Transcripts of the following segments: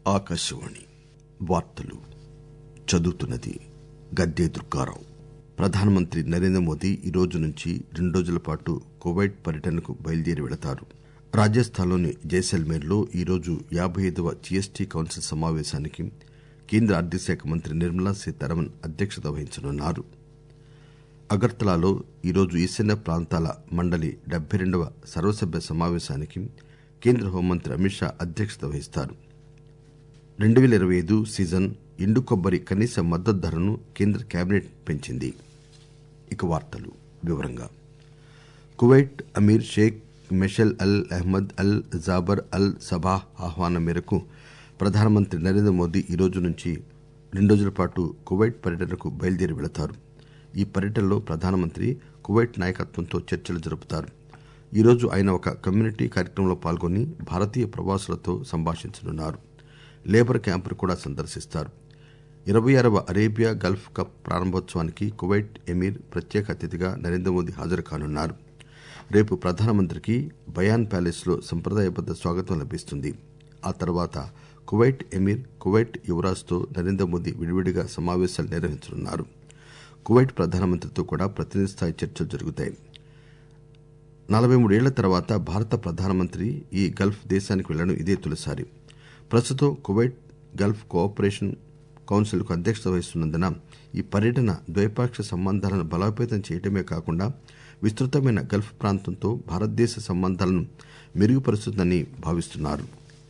ఆకాశవాణి వార్తలు చదువుతున్నది గద్దే దుర్గారావు ప్రధానమంత్రి నరేంద్ర మోదీ ఈ రోజు నుంచి రెండు రోజుల పాటు కువైట్ పర్యటనకు బయలుదేరి వెళతారు రాజస్థాన్లోని జైసల్మేర్లో ఈ రోజు యాబై ఐదవ జీఎస్టీ కౌన్సిల్ సమావేశానికి కేంద్ర ఆర్థిక శాఖ మంత్రి నిర్మలా సీతారామన్ అధ్యక్షత వహించనున్నారు అగర్తలాలో ఈరోజు ఈశాన్య ప్రాంతాల మండలి డెబ్బై రెండవ సర్వసభ్య సమావేశానికి కేంద్ర హోంమంత్రి అమిత్ షా అధ్యక్షత వహిస్తారు రెండు పేల ఇరవై ఐదు సీజన్ ఎండు కొబ్బరి కనీస మద్దతు ధరను కేంద్ర కేబినెట్ పెంచింది ఇక వార్తలు వివరంగా Kuwait Amir Sheikh Meshal Al Ahmad Al Jaber Al Sabah ఆహ్వానం మేరకు ప్రధానమంత్రి నరేంద్ర మోదీ ఈ రోజు నుంచి రెండు రోజుల పాటు కువైట్ పర్యటనకు బయలుదేరి వెళతారు ఈ పర్యటనలో ప్రధానమంత్రి కువైట్ నాయకత్వంతో చర్చలు జరుపుతారు ఈ రోజు ఆయన ఒక కమ్యూనిటీ కార్యక్రమంలో పాల్గొని భారతీయ ప్రవాసులతో సంభాషించనున్నారు లేబర్ క్యాంపును కూడా సందర్శిస్తారు ఇరవై ఆరవ అరేబియా గల్ఫ్ కప్ ప్రారంభోత్సవానికి కువైట్ ఎమీర్ ప్రత్యేక అతిథిగా నరేంద్ర మోదీ హాజరు కానున్నారు రేపు ప్రధానమంత్రికి బయాన్ ప్యాలెస్ లో సంప్రదాయబద్ద స్వాగతం లభిస్తుంది ఆ తర్వాత కువైట్ ఎమీర్ కువైట్ యువరాజ్తో నరేంద్ర మోదీ విడివిడిగా సమావేశాలు నిర్వహించనున్నారు కువైట్ ప్రధానమంత్రితో కూడా ప్రతినిధి స్థాయి చర్చలు జరుగుతాయి నలబై మూడేళ్ల తర్వాత భారత ప్రధానమంత్రి ఈ గల్ఫ్ దేశానికి వెళ్లడం ఇదే తొలిసారి ప్రస్తుతం కువైట్ గల్ఫ్ కోఆపరేషన్ కౌన్సిల్ కు అధ్యక్షత వహిస్తున్నందున ఈ పర్యటన ద్వైపాక్షిక సంబంధాలను బలోపేతం చేయడమే కాకుండా విస్తృతమైన గల్ఫ్ ప్రాంతంతో భారతదేశ సంబంధాలను మెరుగుపరుస్తుందని భావిస్తున్నారు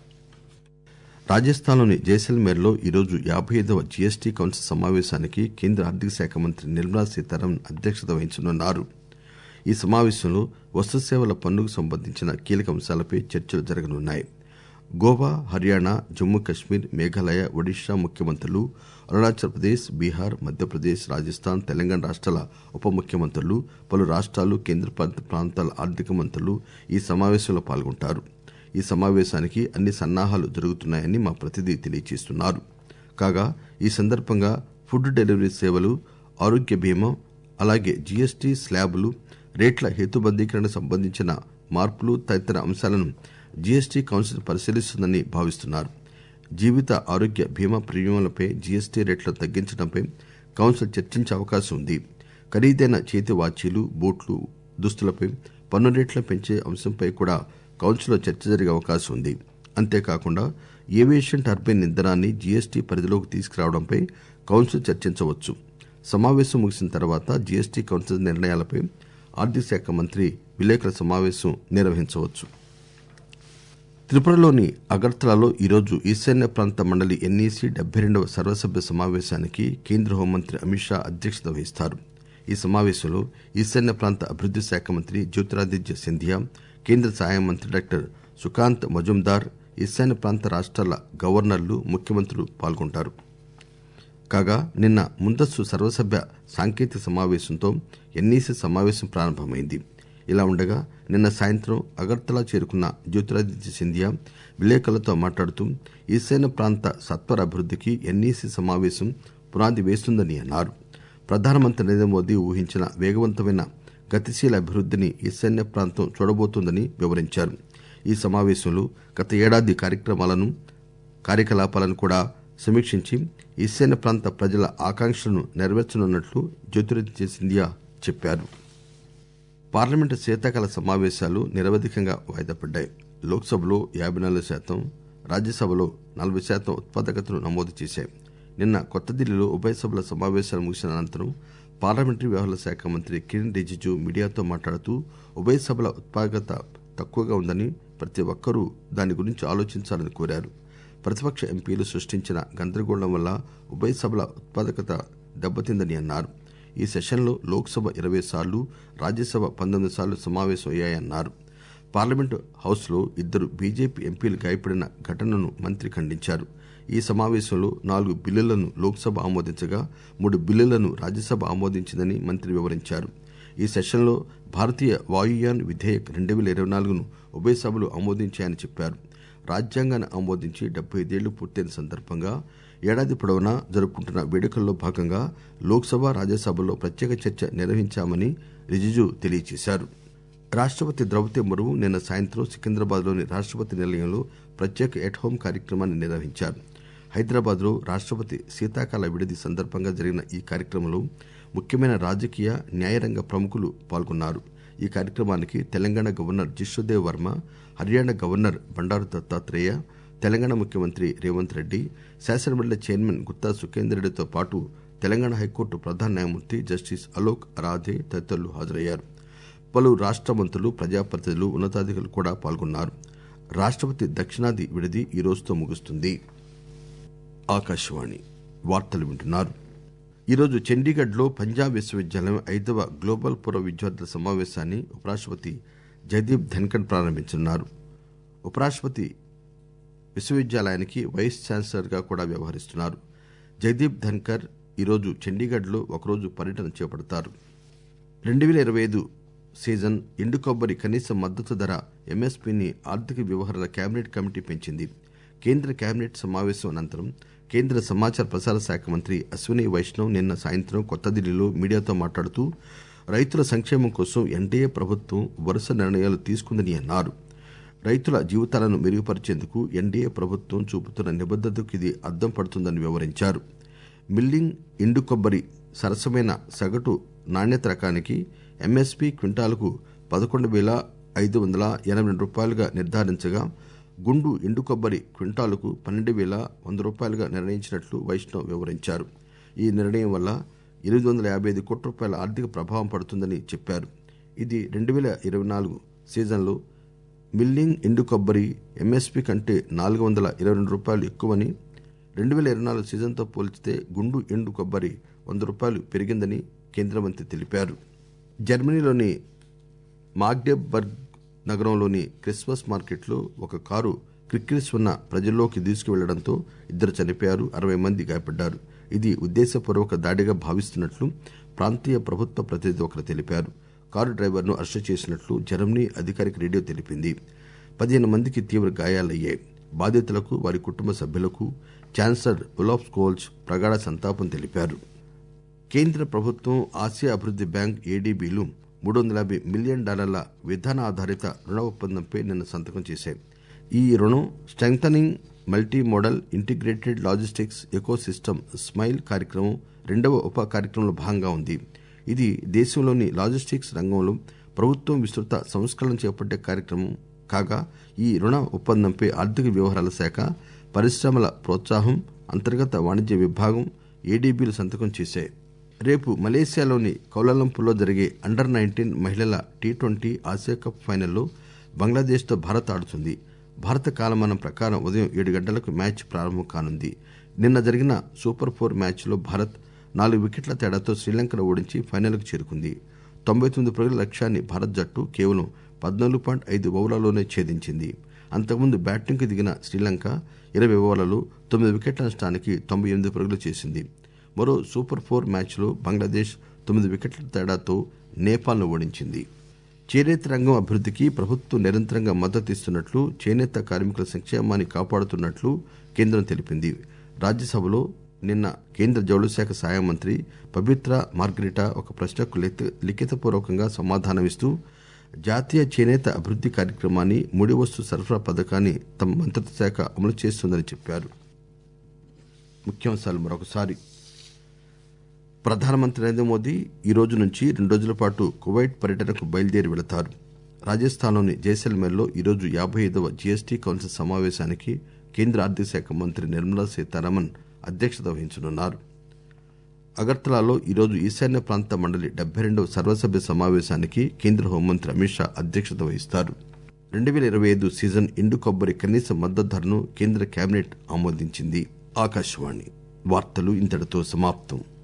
రాజస్థాన్లోని జైసల్మేర్లో ఈరోజు యాబై ఐదవ జీఎస్టీ కౌన్సిల్ సమావేశానికి కేంద్ర ఆర్థిక శాఖ మంత్రి నిర్మలా సీతారామన్ అధ్యక్షత వహించనున్నారు ఈ సమావేశంలో వస్తుసేవల పన్నుకు సంబంధించిన కీలక అంశాలపై చర్చలు జరగనున్నాయి గోవా హర్యానా జమ్మూ కశ్మీర్ మేఘాలయ ఒడిశా ముఖ్యమంత్రులు అరుణాచల్ ప్రదేశ్ బీహార్ మధ్యప్రదేశ్ రాజస్థాన్ తెలంగాణ రాష్టాల ఉప ముఖ్యమంత్రులు పలు రాష్టాలు కేంద్రపాలిత ప్రాంతాల ఆర్థిక మంత్రులు ఈ సమావేశంలో పాల్గొంటారు ఈ సమావేశానికి అన్ని సన్నాహాలు జరుగుతున్నాయని మా ప్రతినిధి తెలియజేస్తున్నారు కాగా ఈ సందర్భంగా ఫుడ్ డెలివరీ సేవలు ఆరోగ్య బీమా అలాగే జీఎస్టీ స్లాబులు రేట్ల హేతుబద్దీకరణ సంబంధించిన మార్పులు తదితర అంశాలను జీఎస్టీ కౌన్సిల్ పరిశీలిస్తుందని భావిస్తున్నారు జీవిత ఆరోగ్య బీమా ప్రీమియంలపై జీఎస్టీ రేట్లను తగ్గించడంపై కౌన్సిల్ చర్చించే అవకాశం ఉంది ఖరీదైన చేతి వాచీలు బూట్లు దుస్తులపై పన్ను రేట్లను పెంచే అంశంపై కూడా కౌన్సిల్లో చర్చ జరిగే అవకాశం ఉంది అంతేకాకుండా ఏవియేషన్ టర్బైన్ ఇంధనాన్ని జీఎస్టీ పరిధిలోకి తీసుకురావడంపై కౌన్సిల్ చర్చించవచ్చు సమావేశం ముగిసిన తర్వాత జీఎస్టీ కౌన్సిల్ నిర్ణయాలపై ఆర్థిక శాఖ మంత్రి విలేకరుల సమావేశం నిర్వహించవచ్చు త్రిపురలోని అగర్తలాలో ఈరోజు ఈశాన్య ప్రాంత మండలి ఎన్ఈసీ డెబ్బై రెండవ సర్వసభ్య సమావేశానికి కేంద్ర హోంమంత్రి అమిత్ షా అధ్యక్షత వహిస్తారు ఈ సమావేశంలో ఈశాన్య ప్రాంత అభివృద్ది శాఖ మంత్రి జ్యోతిరాదిత్య సింధియా కేంద్ర సహాయ మంత్రి డాక్టర్ సుకాంత్ మజుందార్ ఈశాన్య ప్రాంత రాష్టాల గవర్నర్లు ముఖ్యమంత్రులు పాల్గొంటారు కాగా నిన్న ముందస్తు సర్వసభ్య సాంకేతిక సమావేశంతో ఎన్ఈసీ సమావేశం ప్రారంభమైంది ఇలా ఉండగా నిన్న సాయంత్రం అగర్తలా చేరుకున్న జ్యోతిరాదిత్య సింధియా విలేకరులతో మాట్లాడుతూ ఈశాన్య ప్రాంత సత్వర అభివృద్దికి ఎన్ఈసీ సమావేశం పునాది వేస్తుందని అన్నారు ప్రధానమంత్రి నరేంద్ర మోదీ ఊహించిన వేగవంతమైన గతిశీల అభివృద్దిని ఈశాన్య ప్రాంతం చూడబోతోందని వివరించారు ఈ సమావేశంలో గత ఏడాది కార్యక్రమాలను కార్యకలాపాలను కూడా సమీక్షించి ఈశాన్య ప్రాంత ప్రజల ఆకాంక్షలను నెరవేర్చనున్నట్లు జ్యోతిరాదిత్య సింధియా చెప్పారు పార్లమెంటు శీతాకాల సమావేశాలు నిరవధికంగా వాయిదా పడ్డాయి లోక్సభలో యాబై నాలుగు శాతం రాజ్యసభలో నలభై శాతం ఉత్పాదకతను నమోదు చేశాయి నిన్న కొత్త ఢిల్లీలో ఉభయ సభల సమావేశాలు ముగిసిన అనంతరం పార్లమెంటరీ వ్యవహారాల శాఖ మంత్రి కిరణ్ రిజిజు మీడియాతో మాట్లాడుతూ ఉభయ సభల ఉత్పాదకత తక్కువగా ఉందని ప్రతి ఒక్కరూ దాని గురించి ఆలోచించాలని కోరారు ప్రతిపక్ష ఎంపీలు సృష్టించిన గందరగోళం వల్ల ఉభయ సభల ఉత్పాదకత దెబ్బతిందని అన్నారు ఈ సెషన్లో లోక్సభ ఇరవై సార్లు రాజ్యసభ పంతొమ్మిది సార్లు సమావేశం అయ్యాయన్నారు పార్లమెంటు హౌస్లో ఇద్దరు బీజేపీ ఎంపీలు గాయపడిన ఘటనను మంత్రి ఖండించారు ఈ సమావేశంలో నాలుగు బిల్లులను లోక్సభ ఆమోదించగా మూడు బిల్లులను రాజ్యసభ ఆమోదించిందని మంత్రి వివరించారు ఈ సెషన్లో భారతీయ వాయుయాన్ విధేయక్ రెండు వేల ఇరవై నాలుగును ఉభయ సభలు ఆమోదించాయని చెప్పారు రాజ్యాంగాన్ని ఆమోదించి డెబ్బై ఐదేళ్లు పూర్తయిన సందర్భంగా ఏడాది పొడవునా జరుపుకుంటున్న వేడుకల్లో భాగంగా లోక్సభ రాజ్యసభల్లో ప్రత్యేక చర్చ నిర్వహించామని రిజిజు తెలియజేశారు రాష్టపతి ద్రౌపది ముర్ము నిన్న సాయంత్రం సికింద్రాబాద్లోని రాష్టపతి నిలయంలో ప్రత్యేక ఎట్ హోం కార్యక్రమాన్ని నిర్వహించారు హైదరాబాద్లో రాష్టపతి శీతాకాల విడిది సందర్భంగా జరిగిన ఈ కార్యక్రమంలో ముఖ్యమైన రాజకీయ న్యాయరంగ ప్రముఖులు పాల్గొన్నారు ఈ కార్యక్రమానికి తెలంగాణ గవర్నర్ జిష్ణుదేవ్ వర్మ హర్యానా గవర్నర్ బండారు దత్తాత్రేయ తెలంగాణ ముఖ్యమంత్రి రేవంత్ రెడ్డి శాసనమండలి చైర్మన్ గుత్తా సుఖేందర్ రెడ్డితో పాటు తెలంగాణ హైకోర్టు ప్రధాన న్యాయమూర్తి జస్టిస్ అలోక్ అరాధే తదితరులు హాజరయ్యారు పలు రాష్ట మంత్రులు ప్రజాప్రతినిధులు ఉన్నతాధికారులు కూడా పాల్గొన్నారు రాష్టపతి దక్షిణాది విడిది ఈ రోజుతో ముగుస్తుంది ఆకాశవాణి వార్తలు వింటున్నారు ఈరోజు చండీగఢ్ లో పంజాబ్ విశ్వవిద్యాలయం ఐదవ గ్లోబల్ పూర్వ విద్యార్థుల సమావేశాన్ని ఉపరాష్టపతి జగదీప్ ధన్కడ్ ప్రారంభించనున్నారు ఉపరాష్టపతి విశ్వవిద్యాలయానికి వైస్ ఛాన్సలర్ గా కూడా వ్యవహరిస్తున్నారు జగదీప్ ధన్కర్ ఈరోజు చండీగఢ్ లో ఒకరోజు పర్యటన చేపడతారు రెండు పేల ఇరవై ఐదు సీజన్ ఎండు కొబ్బరి కనీస మద్దతు ధర ఎంఎస్పీని ఆర్థిక వ్యవహారాల కేబినెట్ కమిటీ పెంచింది కేంద్ర కేబినెట్ సమావేశం అనంతరం కేంద్ర సమాచార ప్రసార శాఖ మంత్రి అశ్విని వైష్ణవ్ నిన్న సాయంత్రం కొత్త ఢిల్లీలో మీడియాతో మాట్లాడుతూ రైతుల సంక్షేమం కోసం ఎన్డీఏ ప్రభుత్వం వరుస నిర్ణయాలు తీసుకుందని అన్నారు రైతుల జీవితాలను మెరుగుపరిచేందుకు ఎన్డీఏ ప్రభుత్వం చూపుతున్న నిబద్దతకు ఇది అద్దం పడుతుందని వివరించారు మిల్లింగ్ ఎండు కొబ్బరి సరసమైన సగటు నాణ్యత రకానికి ఎంఎస్పీ క్వింటాలకు పదకొండు వేల ఐదు వందల ఎనభై రెండు రూపాయలుగా నిర్ధారించగా గుండు ఎండు కొబ్బరి క్వింటాలకు పన్నెండు వేల వంద రూపాయలుగా నిర్ణయించినట్లు వైష్ణవ్ వివరించారు ఈ నిర్ణయం వల్ల ఎనిమిది వందల యాభై ఐదు కోట్ల రూపాయల ఆర్థిక ప్రభావం పడుతుందని చెప్పారు ఇది రెండు వేల ఇరవై నాలుగు సీజన్లో మిల్లింగ్ ఎండు కొబ్బరి ఎంఎస్పీ కంటే నాలుగు వందల ఇరవై రెండు రూపాయలు ఎక్కువని రెండు వేల ఇరవై నాలుగు సీజన్తో పోల్చితే గుండు ఎండు కొబ్బరి వంద రూపాయలు పెరిగిందని కేంద్ర మంత్రి తెలిపారు జర్మనీలోని మాగ్డెబర్గ్ నగరంలోని క్రిస్మస్ మార్కెట్లో ఒక కారు క్రిక్కిరిసి ఉన్న ప్రజల్లోకి దూసుకువెళ్లడంతో ఇద్దరు చనిపోయారు అరవై మంది గాయపడ్డారు ఇది ఉద్దేశపూర్వక దాడిగా భావిస్తున్నట్లు ప్రాంతీయ ప్రభుత్వ ప్రతినిధి ఒకరు తెలిపారు కారు డ్రైవర్ను అరెస్టు చేసినట్లు జర్మనీ అధికారిక రేడియో తెలిపింది పదిహేను మందికి తీవ్ర గాయాలయ్యాయి బాధితులకు వారి కుటుంబ సభ్యులకు ఛాన్సలర్ ఉలాఫ్ స్కోల్జ్ ప్రగాఢ సంతాపం తెలిపారు కేంద్ర ప్రభుత్వం ఆసియా అభివృద్ది బ్యాంక్ ఏడీబీలు మూడు వందల యాభై మిలియన్ డాలర్ల విధాన ఆధారిత రుణ ఒప్పందంపై నిన్న సంతకం చేశాయి ఈ రుణం strengthening multi modal integrated logistics ecosystem SMILE కార్యక్రమం రెండవ ఉప కార్యక్రమంలో భాగంగా ఉంది ఇది దేశంలోని లాజిస్టిక్స్ రంగంలో ప్రభుత్వం విస్తృత సంస్కరణలు చేపట్టే కార్యక్రమం కాగా ఈ రుణ ఒప్పందంపై ఆర్థిక వ్యవహారాల శాఖ పరిశ్రమల ప్రోత్సాహం అంతర్గత వాణిజ్య విభాగం ఏడీబీలు సంతకం చేశాయి రేపు మలేసియాలోని కౌలాలంపూర్లో జరిగే అండర్ నైన్టీన్ మహిళల టీ ట్వంటీ ఆసియా కప్ ఫైనల్లో బంగ్లాదేశ్తో భారత్ ఆడుతుంది భారత కాలమానం ప్రకారం ఉదయం ఏడు గంటలకు మ్యాచ్ ప్రారంభం కానుంది నిన్న జరిగిన సూపర్ ఫోర్ మ్యాచ్లో భారత్ నాలుగు వికెట్ల తేడాతో శ్రీలంకను ఓడించి ఫైనల్కు చేరుకుంది తొంభై తొమ్మిది పరుగుల లక్ష్యాన్ని భారత్ జట్టు కేవలం పద్నాలుగు పాయింట్ ఐదు ఓవర్లలోనే ఛేదించింది అంతకుముందు బ్యాటింగ్కు దిగిన శ్రీలంక ఇరవై ఓవర్లలో తొమ్మిది వికెట్ల నష్టానికి తొంభై ఎనిమిది పరుగులు చేసింది మరో సూపర్ ఫోర్ మ్యాచ్లో బంగ్లాదేశ్ తొమ్మిది వికెట్ల తేడాతో నేపాల్ను ఓడించింది చేనేత రంగం అభివృద్ధికి ప్రభుత్వం నిరంతరంగా మద్దతు ఇస్తున్నట్లు చేనేత కార్మికుల సంక్షేమాన్ని కాపాడుతున్నట్లు కేంద్రం తెలిపింది రాజ్యసభలో నిన్న కేంద్ర జౌళి శాఖ సహాయ మంత్రి పబిత్ర మార్గరిటా ఒక ప్రశ్నకు లిఖితపూర్వకంగా సమాధానమిస్తూ జాతీయ చేనేత అభివృద్ది కార్యక్రమాన్ని ముడి వస్తు సరఫరా పథకాన్ని తమ మంత్రిత్వ శాఖ అమలు చేస్తుందని చెప్పారు ముఖ్యాంశాలు మరొకసారి ప్రధానమంత్రి నరేంద్ర మోదీ ఈ రోజు నుంచి రెండు రోజుల పాటు కువైట్ పర్యటనకు బయలుదేరి వెళతారు రాజస్థాన్లోని జైసల్మేర్లో ఈరోజు యాభై ఐదవ జీఎస్టీ కౌన్సిల్ సమావేశానికి కేంద్ర ఆర్థిక శాఖ మంత్రి నిర్మలా సీతారామన్ అధ్యక్షత వహించనున్నారు అగర్తలాలో ఈరోజు ఈశాన్య ప్రాంత మండలి డెబ్బై రెండవ సర్వసభ్య సమావేశానికి కేంద్ర హోంమంత్రి అమిత్ షా అధ్యక్షత వహిస్తారు రెండు వేల ఇరవై ఐదు సీజన్ ఎండు కొబ్బరి కనీస మద్దతు ధరను కేంద్ర కేబినెట్ ఆమోదించింది ఆకాశవాణి వార్తలు ఇంతటితో సమాప్తం